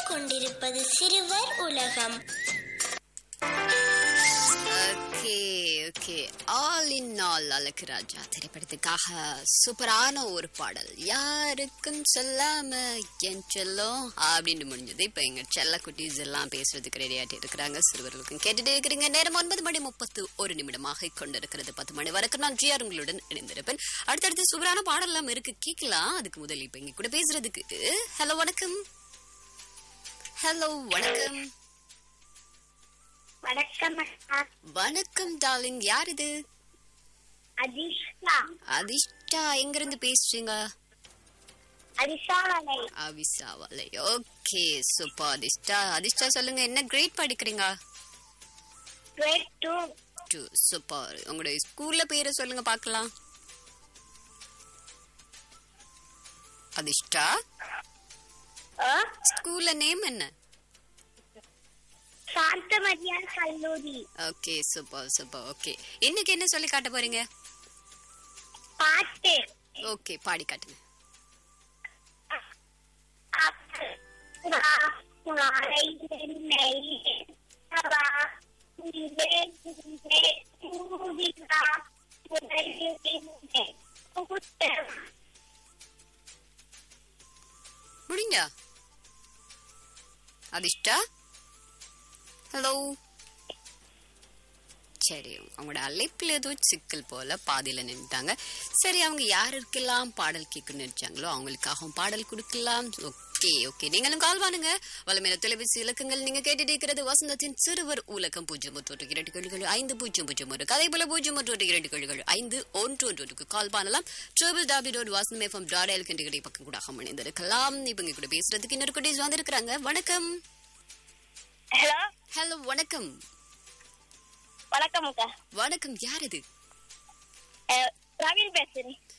கேட்டுக்கொண்டிருப்பது சிறுவர் உலகம் okay okay all in all Azhagu Raja திரைப்படத்துக்காக சூப்பரான ஒரு பாடல் யாருக்கும் சொல்லாம என் செல்லம் அப்படின்னு முடிஞ்சது இப்ப எங்க செல்ல குட்டீஸ் எல்லாம் பேசுறதுக்கு ரெடியாட்டி இருக்கிறாங்க சிறுவர்களுக்கும் கேட்டுட்டு இருக்கிறீங்க நேரம் ஒன்பது மணி முப்பத்து ஒரு நிமிடமாக கொண்டிருக்கிறது பத்து மணி வரைக்கும் நான் ஜிஆர் உங்களுடன் இணைந்திருப்பேன் அடுத்தடுத்து சூப்பரான பாடல் எல்லாம் இருக்கு கேட்கலாம் அதுக்கு முதல் இப்ப இங்க கூட பேசுறதுக்கு ஹலோ வணக்கம் ஹலோ வணக்கம் வணக்கம் அக்கா வணக்கம் டார்லிங் யார் இது அதிஷா அதிஷ்டா எங்க இருந்து பேசுறீங்க அதிஷாவலை அவிசாவலை ஓகே சூப்பர் அதிஷ்டா அதிஷ்டா சொல்லுங்க என்ன கிரேட் படிக்கிறீங்க கிரேட் டூ டூ சூப்பர் உங்களுடைய ஸ்கூல்ல பேரை சொல்லுங்க பார்க்கலாம் அதிஷ்டா ஸ்கூல்ல நேம் என்ன சாந்த மரியான் கல்லூரி ஓகே சூப்பர் சூப்பர் ஓகே இன்னைக்கு என்ன சொல்லி காட்ட போறீங்க பாட்டு ஓகே பாடி காட்டுங்க மாலை நெய் சவா நிவே நிவே சூதிகா உதயுதினே உத்தரம் முடிஞ்சா அதிஷ்டா ஹலோ சரி அவங்களோட அழைப்பில் ஏதோ சிக்கல் போல பாதியில நின்றுட்டாங்க சரி அவங்க யாருக்கெல்லாம் பாடல் கேட்கணும்னு நினைச்சாங்களோ அவங்களுக்காகவும் பாடல் கொடுக்கலாம் ஓகே ஓகே நீங்களும் கால் பண்ணுங்க வளமையில தொலைபேசி இலக்கங்கள் நீங்க கேட்டுட்டு இருக்கிறது வசந்தத்தின் சிறுவர் உலகம் பூஜ்ஜியம் ஒன்று இரண்டு கேள்விகள் ஐந்து பூஜ்ஜியம் பூஜ்ஜியம் ஒரு அதே போல பூஜ்ஜியம் ஒன்று இரண்டு கேள்விகள் ஐந்து ஒன்று ஒன்று ஒன்றுக்கு கால் பண்ணலாம் ட்ரிபிள் டபிள்யூ டாட் வாசனம் எஃப்எம் டாட் எல் கண்டுகிட்டே பக்கம் கூட அமைந்திருக்கலாம் இப்போ இங்க கூட பேசுறதுக்கு இன்னொரு குட்டீஸ் வந்திருக்கிறாங்க வணக்கம் ஹலோ ஹலோ வணக்கம் வணக்கம் அக்கா வணக்கம் யார் இது பிரவீன் பேசுறேன்